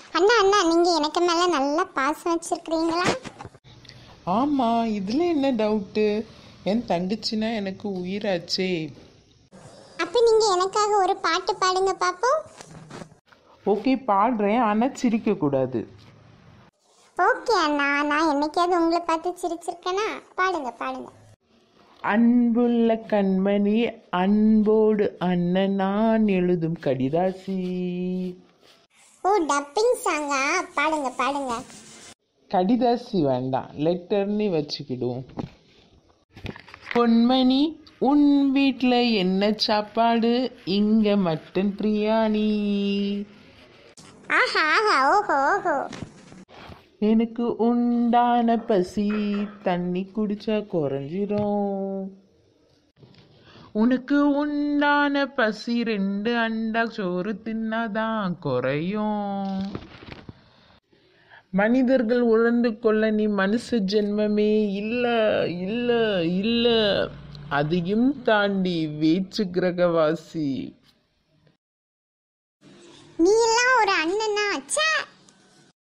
அண்ணா அண்ணா நீங்க எனக்கு மேல நல்ல பாசம் வச்சிருக்கிறீங்களா ஆமாம் இதில் என்ன டவுட்டு என் தங்கச்சினா எனக்கு உயிராச்சே அப்ப நீங்க எனக்காக ஒரு பாட்டு பாடுங்க பாப்போம் ஓகே பாடுறேன் ஆனால் சிரிக்கக்கூடாது ஓகே அண்ணா நான் என்னைக்காவது உங்களை பார்த்து சிரிச்சிருக்கேனா பாடுங்க பாடுங்க அன்புள்ள கண்மணி அன்போடு அண்ணன் நான் எழுதும் கடிதாசி ஓ டப்பிங் சாங்கா பாடுங்க பாடுங்க கடிதாசி வேண்டாம் லெட்டர்னு வச்சுக்கிடுவோம் பொன்மணி உன் வீட்டில் என்ன சாப்பாடு இங்கே மட்டன் பிரியாணி ஆஹா ஆஹா ஓஹோ ஓஹோ எனக்கு உண்டான பசி தண்ணி குடிச்சா குறைஞ்சிரும் உனக்கு உண்டான பசி ரெண்டு அண்டா சோறு தின்னாதான் குறையும் மனிதர்கள் உணர்ந்து கொள்ள நீ மனுஷ ஜென்மமே இல்ல இல்ல இல்ல அதையும் தாண்டி வேற்று கிரகவாசி நீ எல்லாம் ஒரு அண்ணனா ச்சே